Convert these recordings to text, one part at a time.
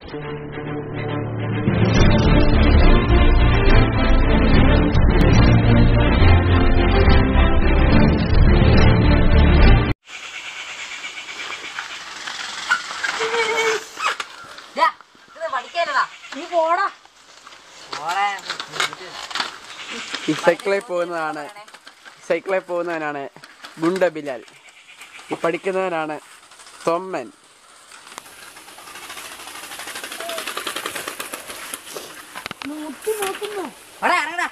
പഠിക്കാനടാ നീ പോടാ ഈ സൈക്കിളിൽ പോകുന്നതാണ് സൈക്കിളിൽ പോകുന്നവനാണ് ഗുണ്ട ബിലാൽ ഈ പഠിക്കുന്നവനാണ് തൊമ്മൻ മുട്ടി നോക്കുന്നു എടാ ഇറങ്ങടാ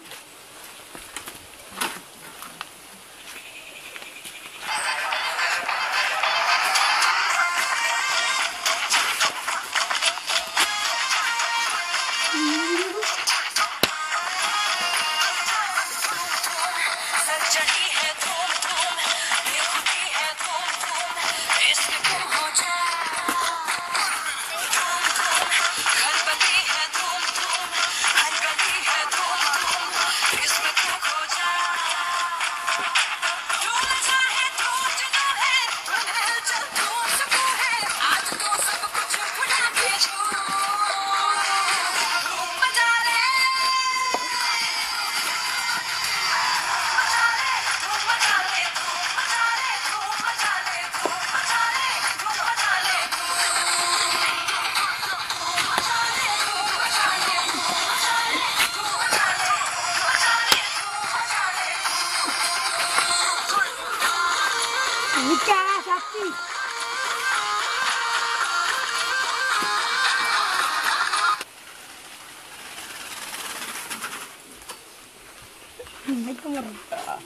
चढ़ी है धूम धूम लिखती है धूम धूम इश्क तुम हो जा धूम धूम घर बदी है धूम धूम हर गली है धूम धूम इसमें तू खो जा धूम चाहे तू जुनू है धूम है चल धूम सुकून है आज तो सब कुछ भुला के धूम मचा ले എനിക്കാണ് ശക്തി മയക്കുമരുന്ന്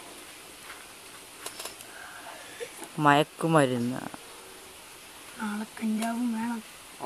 മയക്കുമരുന്ന് നാളെ കഞ്ചാവും വേണം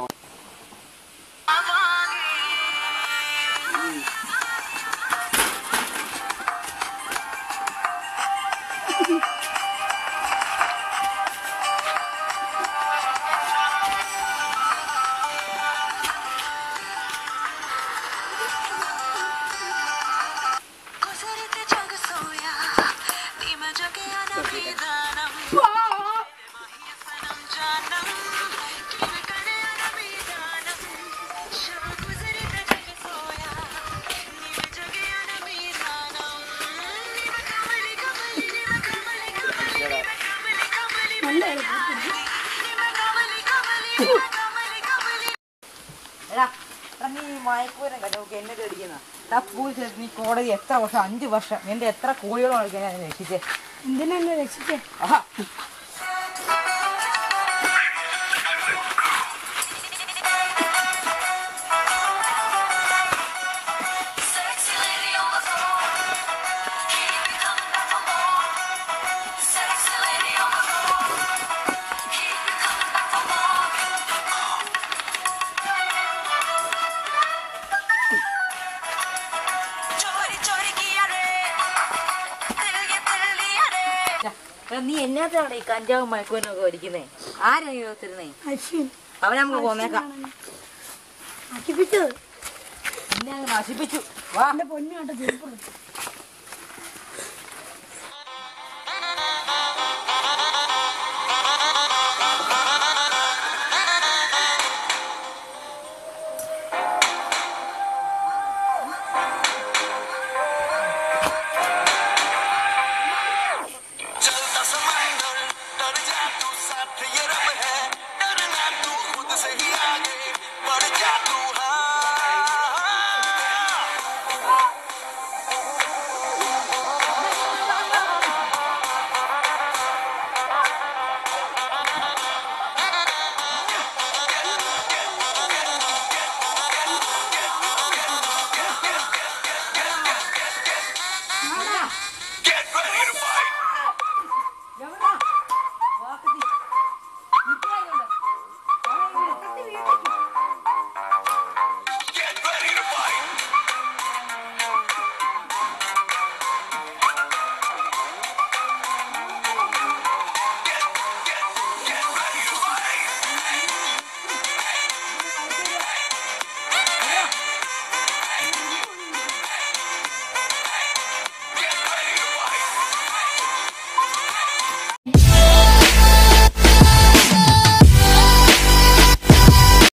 구슬이때 저그 소야 니마 저게 하나 비다남 마히야 사람 잔남 김을 까네 하나 비다남 저 구슬이때 저그 소야 니마 저게 하나 비다남 니마 가물리 가물리 니마 가물리 가물리 니마 가물리 가물리 നല്ല എളുപ്പത്തിൽ 니마 가물리 가물리 니마 가물리 가물리 എടാ എടാ നീ മയക്കുമരം കണ്ടു നോക്കി എന്നെ അടിക്കുന്ന പോലീസ് നീ കോടതി എത്ര വർഷം അഞ്ച് വർഷം എന്റെ എത്ര കോടിയോളം കളിക്കാൻ ഞാൻ രക്ഷിച്ചേ എന്തിനാ എന്നെ രക്ഷിച്ചേ ആഹാ Sexy lady on the floor. Keep me coming back for more. Sexy lady on the floor. Keep me coming back for more. चोरी चोरी किया रे दिल ये दिल लिया रे എടാ, നീ എന്നാത്താണ് ഈ കഞ്ചാവും മയക്കുമരൊക്കെ വലിക്കുന്നേ ആരാ നീ ഒത്തിരുന്നേ അശ്വിൻ അവനെ നമുക്ക് പോന്നേക്കാം നശിപ്പിച്ചത് എന്നെ അങ്ങ് നശിപ്പിച്ചു വാ എന്റെ പൊന്നു കണ്ട ചെരുപ്പുള്ളൂ